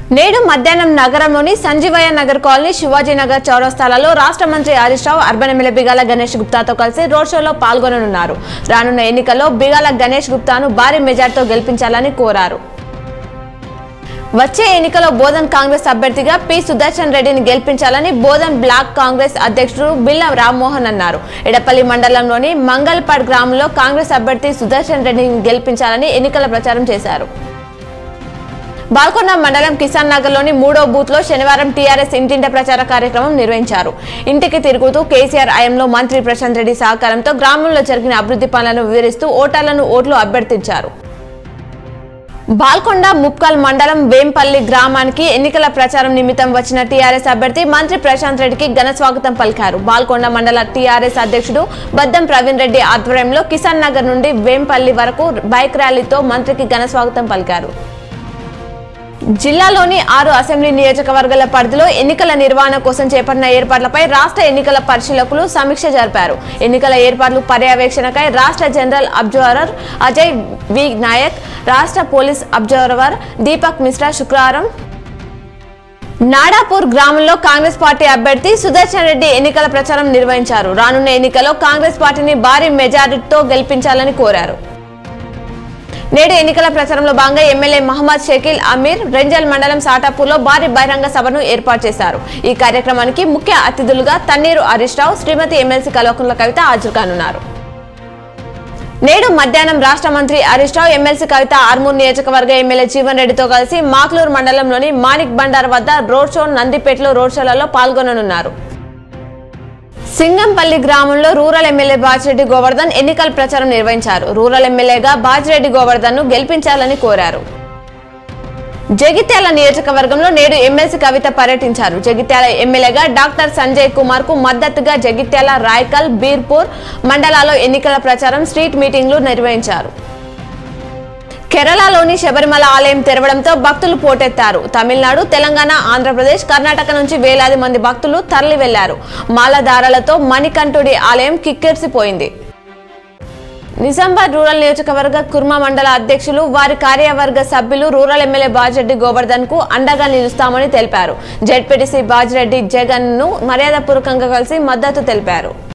నేడు మధ్యాహ్నం నగరంలోని సంజీవయ్య నగర్ కాలనీ శివాజీనగర్ చౌరస్తాలలో రాష్ట్ర మంత్రి హరీష్ రావు అర్బన్ ఎమ్మెల్యే బిగాల గణేష్ గుప్తాతో కలిసి రోడ్ షోలో పాల్గొననున్నారు రానున్న ఎన్నికల్లో బిగాల గణేష్ గుప్తాను భారీ మెజార్టీతో గెలిపించాలని కోరారు వచ్చే ఎన్నికలో బోధన్ కాంగ్రెస్ అభ్యర్థిగా పి సుదర్శన్ రెడ్డిని గెలిపించాలని బోధన్ బ్లాక్ కాంగ్రెస్ అధ్యక్షుడు బిల్ల రామ్మోహన్ అన్నారు ఎడపల్లి మండలంలోని మంగల్పాడ్ గ్రామంలో కాంగ్రెస్ అభ్యర్థి సుదర్శన్ రెడ్డిని గెలిపించాలని ఎన్నికల ప్రచారం చేశారు బాల్కొండ మండలం కిసాన్ నగర్ లోని మూడో బూత్ లో శనివారం టీఆర్ఎస్ ఇంటింట ప్రచార కార్యక్రమం నిర్వహించారు ఇంటికి తిరుగుతూ కేసీఆర్ హయాంలో మంత్రి ప్రశాంత్ రెడ్డి సహకారంతో గ్రామంలో జరిగిన అభివృద్ధి పనులను వివరిస్తూ ఓటర్లను ఓట్లు అభ్యర్థించారు బాల్కొండ ముప్కల్ మండలం వేంపల్లి గ్రామానికి ఎన్నికల ప్రచారం నిమిత్తం వచ్చిన టీఆర్ఎస్ అభ్యర్థి మంత్రి ప్రశాంత్ రెడ్డికి ఘన స్వాగతం పలికారు బాల్కొండ మండల టీఆర్ఎస్ అధ్యక్షుడు బద్దం ప్రవీణ్ రెడ్డి ఆధ్వర్యంలో కిసాన్ నగర్ నుండి వేంపల్లి వరకు బైక్ ర్యాలీతో మంత్రికి ఘన స్వాగతం పలికారు జిల్లాలోని ఆరు అసెంబ్లీ నియోజకవర్గాల పరిధిలో ఎన్నికల నిర్వహణ కోసం చేపట్టిన ఏర్పాట్లపై రాష్ట్ర ఎన్నికల పరిశీలకులు సమీక్ష జరిపారు ఎన్నికల ఏర్పాట్లు పర్యవేక్షణకై రాష్ట్ర general observer Ajay V Nayak రాష్ట్ర పోలీస్ అబ్జర్వర్ దీపక్ మిశ్రా శుక్రవారం నాడాపూర్ గ్రామంలో కాంగ్రెస్ పార్టీ అభ్యర్థి సుదర్శన్ రెడ్డి ఎన్నికల ప్రచారం నిర్వహించారు రానున్న ఎన్నికల్లో కాంగ్రెస్ పార్టీని భారీ మెజారిటీతో గెలిపించాలని కోరారు నేడు ఎన్నికల ప్రచారంలో భాగంగా ఎమ్మెల్యే మహమ్మద్ షకీల్ అమీర్ రెంజల్ మండలం సాటాపూర్లో భారీ బహిరంగ సభను ఏర్పాటు చేశారు ఈ కార్యక్రమానికి ముఖ్య అతిథులుగా తన్నీరు హరీష్ రావు శ్రీమతి ఎమ్మెల్సీ కల్వకుంట్ల కవిత హాజరు కానున్నారు నేడు మధ్యాహ్నం రాష్ట్ర మంత్రి హరీష్ రావు ఎమ్మెల్సీ కవిత ఆర్మూర్ నియోజకవర్గ ఎమ్మెల్యే జీవన్ రెడ్డితో కలిసి మాక్లూరు మండలంలోని మాణిక్ బండార్ వద్ద రోడ్ షో నందిపేటలో రోడ్ షోలలో పాల్గొననున్నారు సింగంపల్లి గ్రామంలో రూరల్ ఎమ్మెల్యే బాజిరెడ్డి గోవర్ధన్ ఎన్నికల ప్రచారం నిర్వహించారు రూరల్ ఎమ్మెల్యేగా బాజిరెడ్డి గోవర్ధన్ ను గెలిపించాలని కోరారు జగిత్యాల నియోజకవర్గంలో నేడు ఎమ్మెల్సీ కవిత పర్యటించారు జగిత్యాల ఎమ్మెల్యేగా డాక్టర్ సంజయ్ కుమార్ కు మద్దతుగా జగిత్యాల రాయకల్ బీర్పూర్ మండలాల్లో ఎన్నికల ప్రచారం స్ట్రీట్ మీటింగ్లు నిర్వహించారు కేరళలోని శబరిమల ఆలయం తెరవడంతో భక్తులు పోటెత్తారు తమిళనాడు తెలంగాణ ఆంధ్రప్రదేశ్ కర్ణాటక నుంచి వేలాది మంది భక్తులు తరలి వెళ్లారు మాలధారలతో మణికంఠుడి ఆలయం కిక్కిరిసిపోయింది నిజామాబాద్ రూరల్ నియోజకవర్గ కుర్మా మండల అధ్యక్షులు వారి కార్యవర్గ సభ్యులు రూరల్ ఎమ్మెల్యే బాజిరెడ్డి గోవర్ధన్ కు అండగా నిలుస్తామని తెలిపారు జెడ్పీటీసీ బాజిరెడ్డి జగన్ ను మర్యాదపూర్వకంగా కలిసి మద్దతు తెలిపారు